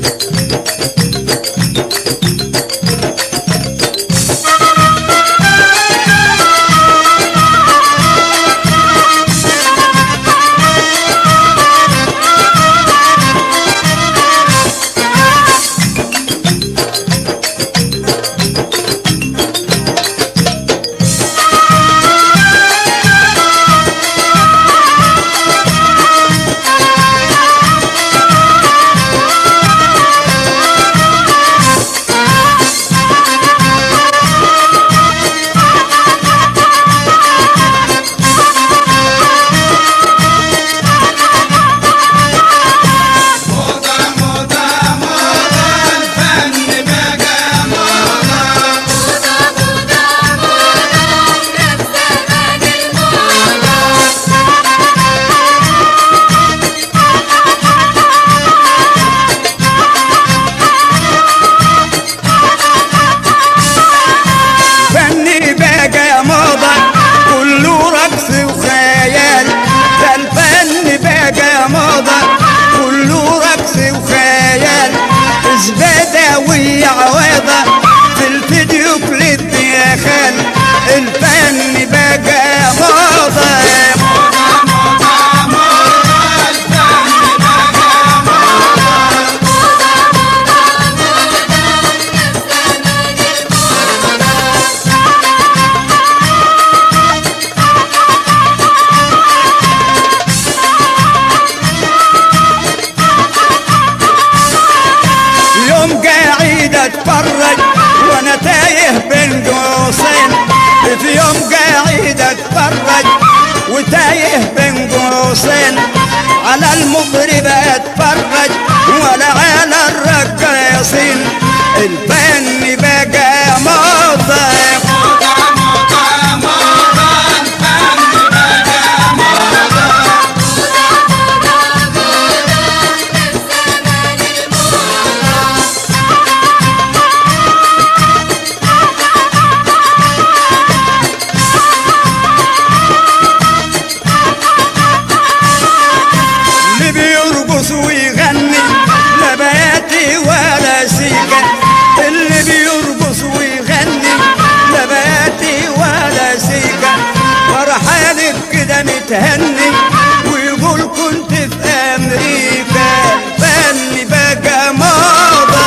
فني بقى يا موضة كله رقص وخيال ده الفن بقى يا موضة كله رقص وخيال زبادة وعوضة في الفيديو كليب يا خال الفن بقى يا موضة يوم قاعد اتفرج وانا تايه بين قوسين في يوم قاعد اتفرج وتايه بين قوسين على المغرب اتفرج ولا على الرقاصين الفن بقى موضة اللي بيرقص ويغني لا بياتي ولا سيكا اللي بيرقص ويغني لا بياتي ولا سيكا فرحان كده متهني ويقول كنت في امريكا فني بقى موضه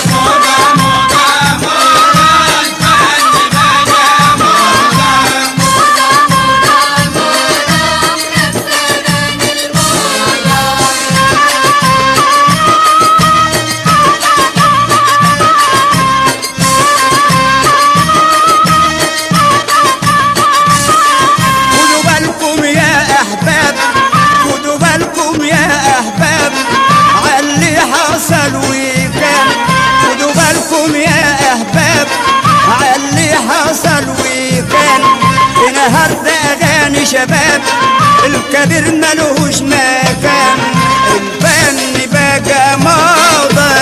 خدوا بالكم يا احباب خدوا بالكم يا احباب عاللي حصل وكان خدوا بالكم يا احباب عاللي حصل وكان النهارده اغاني شباب الكبير ملوش مكان الفن بقى موضه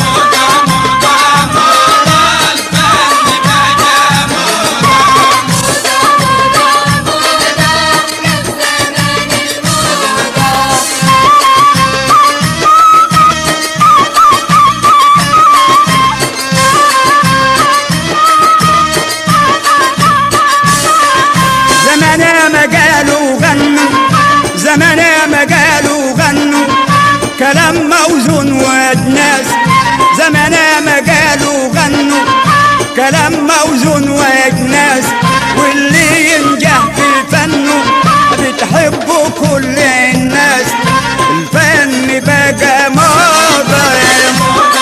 زمانا ما قالوا غنوا زمانا ما قالوا غنوا كلام موزون ودناس زمانا ما قالوا غنوا كلام موزون ودناس واللي ينجح في فنه بتحبه كل الناس الفن بقى موضة يا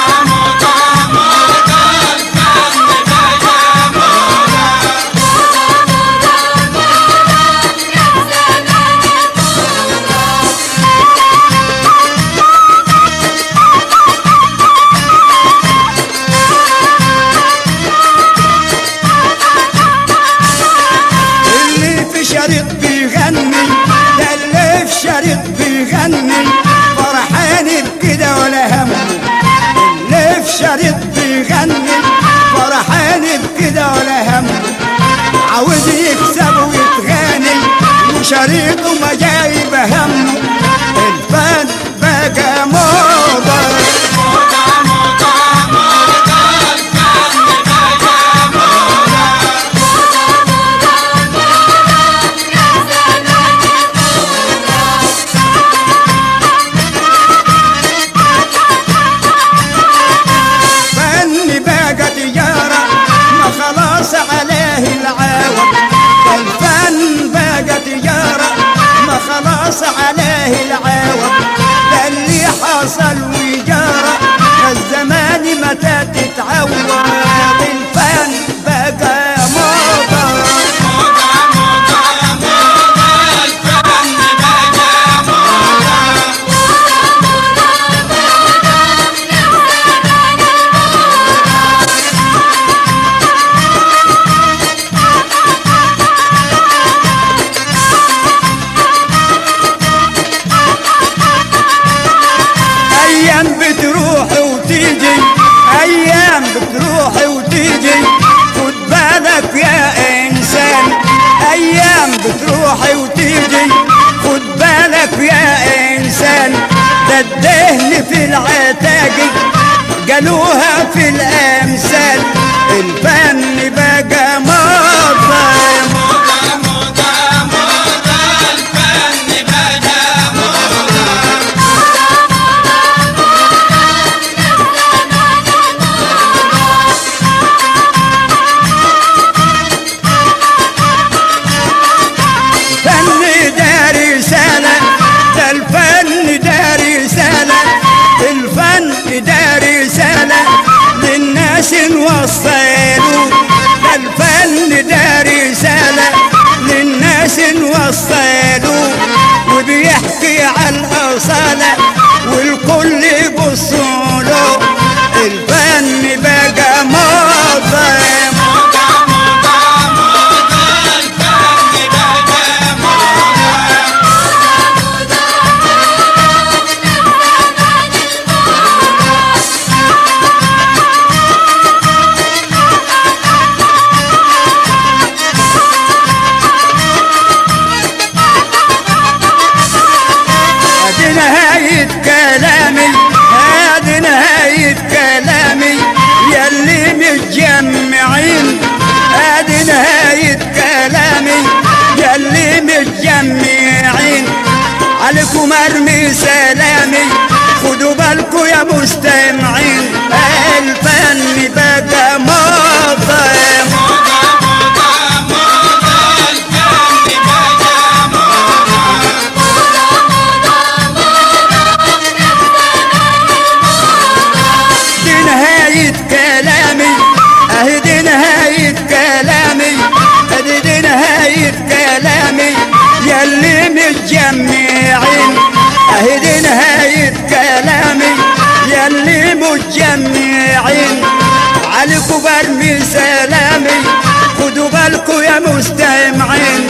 اللي في شريط بيغني ده اللي في شريط بيغني فرحان بكده ولا همه اللي في شريط بيغني فرحان بكده ولا همه عاوز يكسب ويتغني وشريطه ما جايب همه الفن بقى موضة بتروح وتيجي خد بالك يا انسان ايام بتروح وتيجي خد بالك يا انسان ده الدهن في العتاقي قالوها في الامثال الفن بقى مطعم الفن ده رسالة ده الفن ده رسالة الفن ده رسالة للناس نوصله ده الفن ده رسالة للناس نوصله وبيحكي عن الأصالة والكل يبصوله الفن بقى مظلم هذه نهاية كلامي هذه نهاية كلامي يلي متجمعين هذه نهاية كلامي يلي متجمعين عليكم ارمي سلامي خدوا بالكم يا مستمعين الفن بقى مظلم دي نهاية كلامي اهي دي نهاية كلامي ادي دي نهاية كلامي يلي متجمعين اهي دي نهاية كلامي يلي متجمعين عليكم برمي سلامي خدوا بالكم يا مستمعين